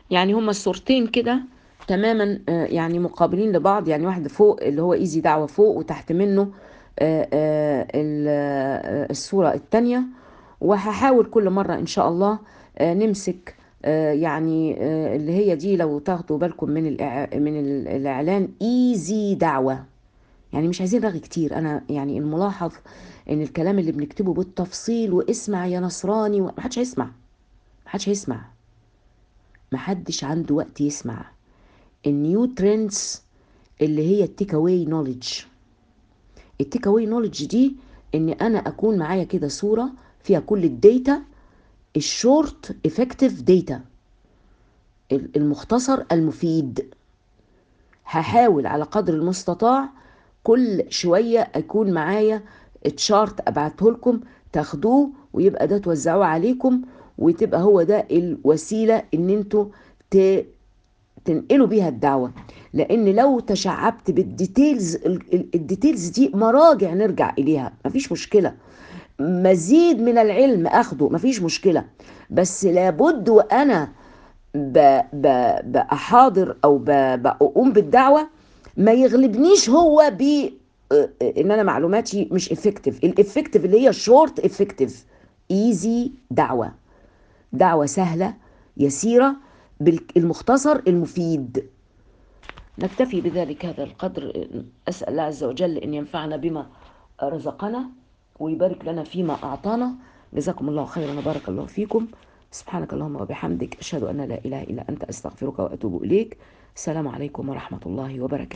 يعني هما الصورتين كده تماما آه، يعني مقابلين لبعض يعني واحد فوق اللي هو ايزي دعوة فوق وتحت منه آه، آه، ال- آه، الصورة التانية وهحاول كل مرة ان شاء الله آه، نمسك آه، يعني آه، اللي هي دي لو تاخدوا بالكم من الإع- من ال- الاعلان ايزي دعوة يعني مش عايزين رغي كتير انا يعني الملاحظ ان الكلام اللي بنكتبه بالتفصيل واسمع يا نصراني محدش هيسمع محدش هيسمع محدش عنده وقت يسمع النيو ترندز اللي هي التيك اواي نوليدج التيك اواي نوليدج دي ان انا اكون معايا كده صوره فيها كل الداتا الشورت افكتيف داتا المختصر المفيد هحاول على قدر المستطاع كل شويه اكون معايا تشارت ابعته لكم تاخدوه ويبقى ده توزعوه عليكم وتبقى هو ده الوسيله ان انتوا ت... تنقلوا بيها الدعوة لأن لو تشعبت بالديتيلز ال- ال- الديتيلز دي مراجع نرجع إليها مفيش مشكلة مزيد من العلم أخده مفيش مشكلة بس لابد وأنا ب- ب- بأحاضر أو ب- بقوم بالدعوة ما يغلبنيش هو ب آه، ان انا معلوماتي مش افكتيف الافكتيف اللي هي شورت افكتيف ايزي دعوه دعوة سهلة يسيرة بالمختصر المفيد نكتفي بذلك هذا القدر أسأل الله عز وجل أن ينفعنا بما رزقنا ويبارك لنا فيما أعطانا جزاكم الله خيرا وبارك الله فيكم سبحانك اللهم وبحمدك أشهد أن لا إله إلا أنت أستغفرك وأتوب إليك السلام عليكم ورحمة الله وبركاته